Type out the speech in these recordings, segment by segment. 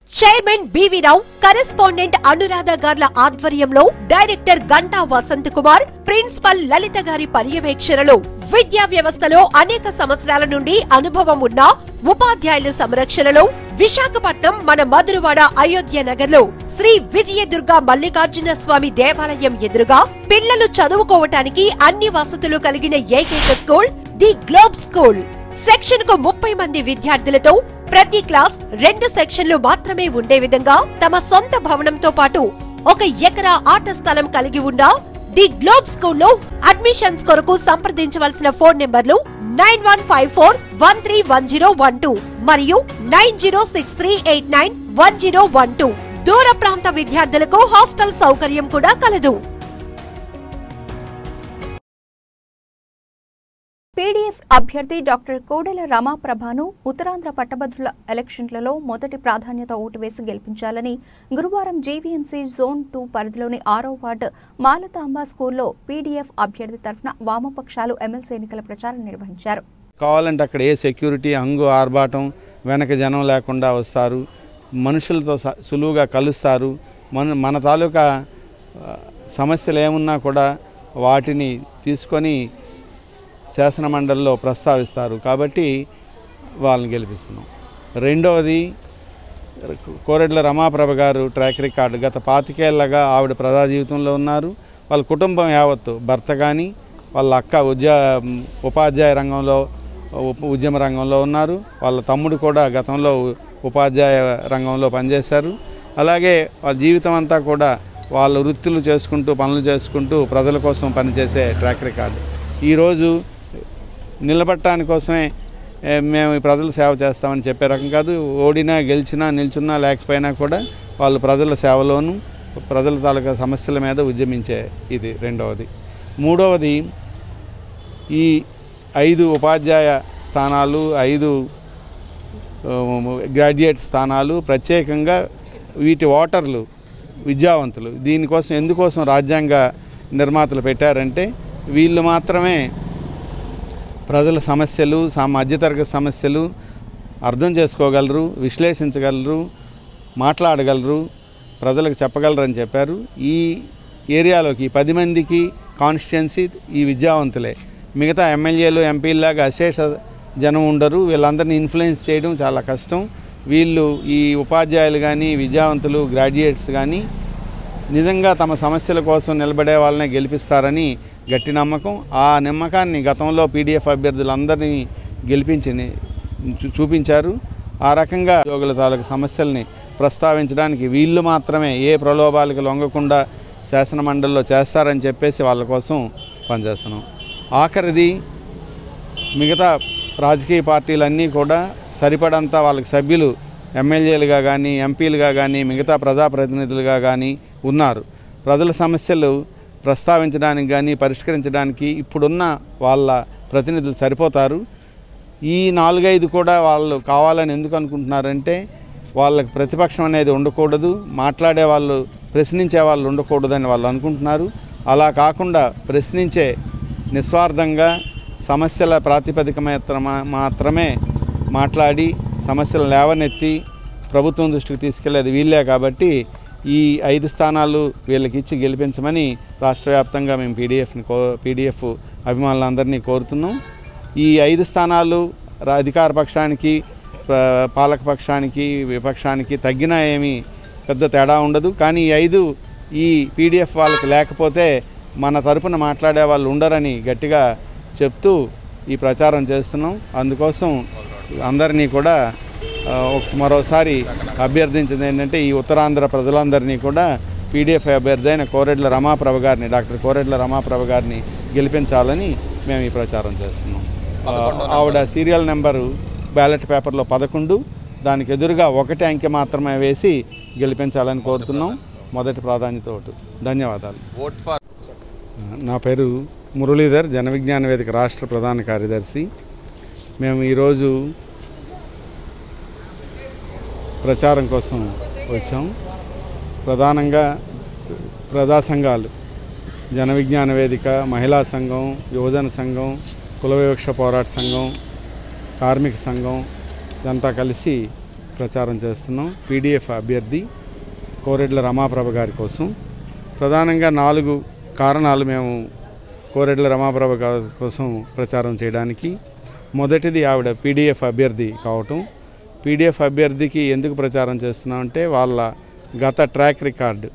chairman B V Rao correspondent Anuradha గార్ల ఆధ్వర్యంలో director Ganta Vasanth Kumar principal Lalitha గారి పర్యవేక్షణలో విద్యా వ్యవస్థలో అనేక సంవత్సరాల నుండి అనుభవం ఉన్న ఉపాధ్యాయుల సంరక్షణలో విశాఖపట్నం మన మధురవాడ అయోధ్య నగర్లో శ్రీ విజయదుర్గ మల్లికార్జున స్వామి దేవాలయం ఎదురుగా పిల్లలు చదువుకోవటానికి అన్ని వసతులు కలిగిన ఏకైక school the globe school section కు ముప్పై మంది విద్యార్థులతో ప్రతి క్లాస్ రెండు సెక్షన్లు మాత్రమే ఉండే విధంగా తమ సొంత భవనంతో పాటు ఒక ఎకరా ఆట స్థలం కలిగి ఉన్న ది గ్లోబ్ స్కూల్లో అడ్మిషన్స్ కొరకు సంప్రదించవలసిన ఫోన్ నెంబర్లు nine one five four one three one zero one two మరియు nine zero six three eight nine one zero one two దూర ప్రాంత విద్యార్థులకు హాస్టల్ సౌకర్యం కూడా కలదు పీడీఎఫ్ అభ్యర్థి డాక్టర్ కోడెల రమాప్రభను ఉత్తరాంధ్ర పట్టభద్రుల ఎలక్షన్లలో మొదటి ప్రాధాన్యత ఓటు వేసి గెలిపించాలని గురువారం జీవీఎంసీ జోన్ టూ పరిధిలోని ఆరో వార్డు మాలతాంబ స్కూల్లో పీడీఎఫ్ అభ్యర్థి తరఫున వామపక్షాలు ఎమ్మెల్సీ ఎన్నికల ప్రచారం నిర్వహించారు కావాలంటే అక్కడ ఏ సెక్యూరిటీ హంగు ఆర్భాటం వెనక జనం లేకుండా వస్తారు మనుషులతో స- సులువుగా కలుస్తారు మన మన తాలూకా ఆ, సమస్యలు ఏమున్నా కూడా వాటిని తీసుకొని శాసనమండలిలో ప్రస్తావిస్తారు కాబట్టి వాళ్ళని గెలిపిస్తున్నాం రెండవది కోరెడ్ల రమాప్రభ గారు ట్రాక్ రికార్డు గత పాతికేళ్లగా ఆవిడ ప్రజా జీవితంలో ఉన్నారు వాళ్ళ కుటుంబం యావత్తు భర్త కానీ వాళ్ళ అక్క ఉద్యా ఉపాధ్యాయ రంగంలో ఉప్- ఉద్యమ రంగంలో ఉన్నారు వాళ్ళ తమ్ముడు కూడా గతంలో ఉ- ఉపాధ్యాయ రంగంలో పనిచేశారు అలాగే వాళ్ళ జీవితం అంతా కూడా వాళ్ళ వృత్తులు చేసుకుంటూ పనులు చేసుకుంటూ ప్రజల కోసం పనిచేసే ట్రాక్ రికార్డు ఈరోజు నిలబడటాని కోసమే ఏ, మేము ఈ ప్రజల సేవ చేస్తామని చెప్పే రకం కాదు ఓడినా గెలిచినా నిల్చున్నా లేకపోయినా కూడా వాళ్ళు ప్రజల సేవలోను ప్రజల తాలూకా సమస్యల మీద ఉద్యమించే ఇది రెండవది మూడవది ఈ ఐదు ఉపాధ్యాయ స్థానాలు ఐదు ఆ, గ్రాడ్యుయేట్ స్థానాలు ప్రత్యేకంగా వీటి ఓటర్లు విద్యావంతులు దీనికోసం ఎందుకోసం రాజ్యాంగ నిర్మాతలు పెట్టారంటే వీళ్ళు మాత్రమే ప్రజల సమస్యలు సా మధ్యతరగతి సమస్యలు అర్థం చేసుకోగలరు విశ్లేషించగలరు మాట్లాడగలరు ప్రజలకు చెప్పగలరని చెప్పారు ఈ ఏరియాలోకి ఈ పది మందికి కాన్స్టిట్యున్సీ ఈ విద్యావంతులే మిగతా ఎమ్మెల్యేలు ఎంపీలాగా అశేష జనం ఉండరు వీళ్ళందరినీ ఇన్ఫ్లుయెన్స్ చేయడం చాలా కష్టం వీళ్ళు ఈ ఉపాధ్యాయులు కానీ విద్యావంతులు గ్రాడ్యుయేట్స్ కానీ నిజంగా తమ సమస్యల కోసం నిలబడే వాళ్ళనే గెలిపిస్తారని గట్టి నమ్మకం ఆ నమ్మకాన్ని గతంలో పీడీఎఫ్ అభ్యర్థులందరినీ గెలిపించింది చూ- చూపించారు ఆ రకంగా ఉద్యోగుల తాలూకు సమస్యల్ని ప్రస్తావించడానికి వీళ్ళు మాత్రమే ఏ ప్రలోభాలకు లొంగకుండా శాసనమండలిలో చేస్తారని చెప్పేసి వాళ్ళ కోసం పనిచేస్తున్నాం ఆఖరిది మిగతా రాజకీయ పార్టీలన్నీ కూడా సరిపడంత వాళ్ళకి సభ్యులు ఎమ్మెల్యేలుగా కానీ ఎంపీలుగా కానీ మిగతా ప్రజాప్రతినిధులుగా కానీ ఉన్నారు ప్రజల సమస్యలు ప్రస్తావించడానికి కానీ పరిష్కరించడానికి ఇప్పుడున్న వాళ్ళ ప్రతినిధులు సరిపోతారు ఈ నాలుగైదు కూడా వాళ్ళు కావాలని ఎందుకు అనుకుంటున్నారంటే వాళ్ళకి ప్రతిపక్షం అనేది ఉండకూడదు మాట్లాడే వాళ్ళు ప్రశ్నించే వాళ్ళు ఉండకూడదని వాళ్ళు అనుకుంటున్నారు అలా కాకుండా ప్రశ్నించే నిస్వార్థంగా సమస్యల ప్రాతిపదిక మాత్రమ- మాత్రమే మాట్లాడి సమస్యలు లేవనెత్తి ప్రభుత్వం దృష్టికి తీసుకెళ్లేది వీళ్ళే కాబట్టి ఈ ఐదు స్థానాలు వీళ్ళకి ఇచ్చి గెలిపించమని రాష్ట్ర వ్యాప్తంగా మేము పీడీఎఫ్ని కో పీడీఎఫ్ అభిమానులందరినీ కోరుతున్నాం ఈ ఐదు స్థానాలు రా- అధికార పక్షానికి ప- పాలక పక్షానికి విపక్షానికి తగ్గినా ఏమీ పెద్ద తేడా ఉండదు కానీ ఈ ఐదు ఈ పీడిఎఫ్ వాళ్ళకి లేకపోతే మన తరపున మాట్లాడే వాళ్ళు ఉండరని గట్టిగా చెప్తూ ఈ ప్రచారం చేస్తున్నాం అందుకోసం అందరినీ కూడా ఆ, ఒక మరోసారి అభ్యర్థించింది ఏంటంటే ఈ ఉత్తరాంధ్ర ప్రజలందరినీ కూడా పీడిఎఫ్ అభ్యర్థి అయిన కోరెడ్ల రమాప్రభ గారిని డాక్టర్ కోరెడ్ల రమాప్రభ గారిని గెలిపించాలని మేము ఈ ప్రచారం చేస్తున్నాం ఆ, ఆవిడ సీరియల్ నెంబరు బ్యాలెట్ పేపర్లో పదకొండు దానికి ఎదురుగా ఒకటి అంకె మాత్రమే వేసి గెలిపించాలని కోరుతున్నాం మొదటి ప్రాధాన్యత ఓటు ధన్యవాదాలు నా పేరు మురళీధర్ జన విజ్ఞాన వేదిక రాష్ట్ర ప్రధాన కార్యదర్శి మేము ఈరోజు ప్రచారం కోసం వచ్చాం ప్రధానంగా ప్రజా సంఘాలు జన విజ్ఞాన వేదిక మహిళా సంఘం యువజన సంఘం కుల వివక్ష పోరాట సంఘం కార్మిక సంఘం ఇదంతా కలిసి ప్రచారం చేస్తున్నాం పీడిఎఫ్ అభ్యర్థి కోరెడ్ల రమాప్రభ గారి కోసం ప్రధానంగా నాలుగు కారణాలు మేము కోరెడ్ల రమాప్రభ గారి కోసం ప్రచారం చేయడానికి మొదటిది ఆవిడ పీడిఎఫ్ అభ్యర్థి కావటం పీడిఎఫ్ అభ్యర్థికి ఎందుకు ప్రచారం చేస్తున్నామంటే వాళ్ళ గత ట్రాక్ రికార్డు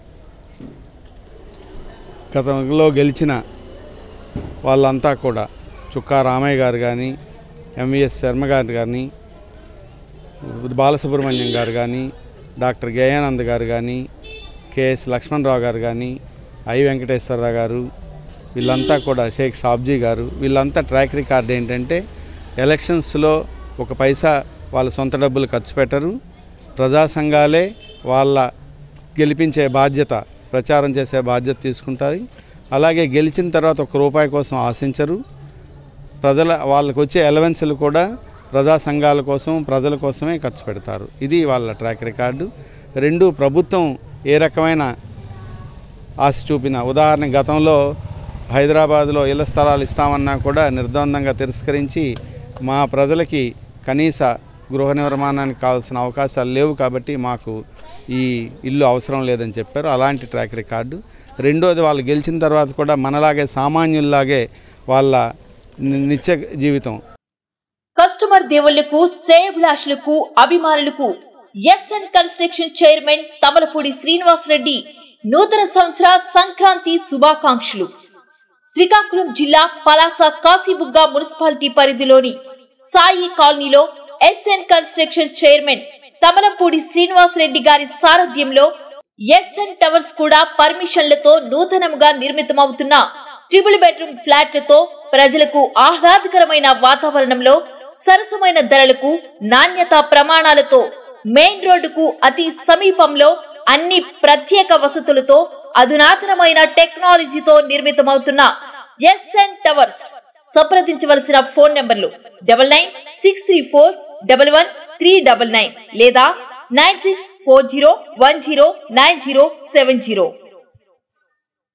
గతంలో గెలిచిన వాళ్ళంతా కూడా చుక్కా రామయ్య గారు కానీ ఎంవిఎస్ శర్మ గారు కానీ బాలసుబ్రహ్మణ్యం గారు కానీ డాక్టర్ గయానంద్ గారు కానీ కెఎస్ లక్ష్మణరావు గారు కానీ ఐ వెంకటేశ్వరరావు గారు వీళ్ళంతా కూడా షేక్ షాబ్జీ గారు వీళ్ళంతా ట్రాక్ రికార్డ్ ఏంటంటే ఎలక్షన్స్లో ఒక పైసా వాళ్ళ సొంత డబ్బులు ఖర్చు పెట్టరు ప్రజా సంఘాలే వాళ్ళ గెలిపించే బాధ్యత ప్రచారం చేసే బాధ్యత తీసుకుంటాయి అలాగే గెలిచిన తర్వాత ఒక రూపాయి కోసం ఆశించరు ప్రజల వాళ్ళకు వచ్చే ఎలవెన్స్లు కూడా ప్రజా సంఘాల కోసం ప్రజల కోసమే ఖర్చు పెడతారు ఇది వాళ్ళ ట్రాక్ రికార్డు రెండు ప్రభుత్వం ఏ రకమైన ఆశ చూపిన ఉదాహరణ గతంలో హైదరాబాద్లో ఇళ్ల స్థలాలు ఇస్తామన్నా కూడా నిర్ద్వందంగా తిరస్కరించి మా ప్రజలకి కనీస గృహ నిర్మాణానికి కావాల్సిన అవకాశాలు లేవు కాబట్టి మాకు ఈ ఇల్లు అవసరం లేదని చెప్పారు అలాంటి ట్రాక్ రికార్డు రెండోది వాళ్ళు గెలిచిన తర్వాత కూడా మనలాగే సామాన్యుల్లాగే వాళ్ళ ని- నిత్య జీవితం కస్టమర్ దేవుళ్లకు శ్రేయభిలాషులకు అభిమానులకు S N construction chairman Tamalapudi Srinivas Reddy నూతన సంవత్సర సంక్రాంతి శుభాకాంక్షలు శ్రీకాకుళం జిల్లా పలాస కాశీబుగ్గ మున్సిపాలిటీ పరిధిలోని సాయి కాలనీలో S N construction chairman Tamalapudi Srinivas Reddy గారి సారథ్యంలో ఎస్ఎన్ టవర్స్ కూడా పర్మిషన్లతో నూతనముగా నిర్మితమవుతున్న ట్రిపుల్ బెడ్రూమ్ ఫ్లాట్లతో ప్రజలకు ఆహ్లాదకరమైన వాతావరణంలో సరసమైన ధరలకు నాణ్యత ప్రమాణాలతో మెయిన్ రోడ్డుకు అతి సమీపంలో అన్ని ప్రత్యేక వసతులతో అధునాతనమైన టెక్నాలజీతో నిర్మితమవుతున్న ఎస్ఎన్ టవర్స్ సంప్రదించవలసిన ఫోన్ నంబర్లు double nine six three four double one three double nine లేదా nine six four zero one zero nine zero seven zero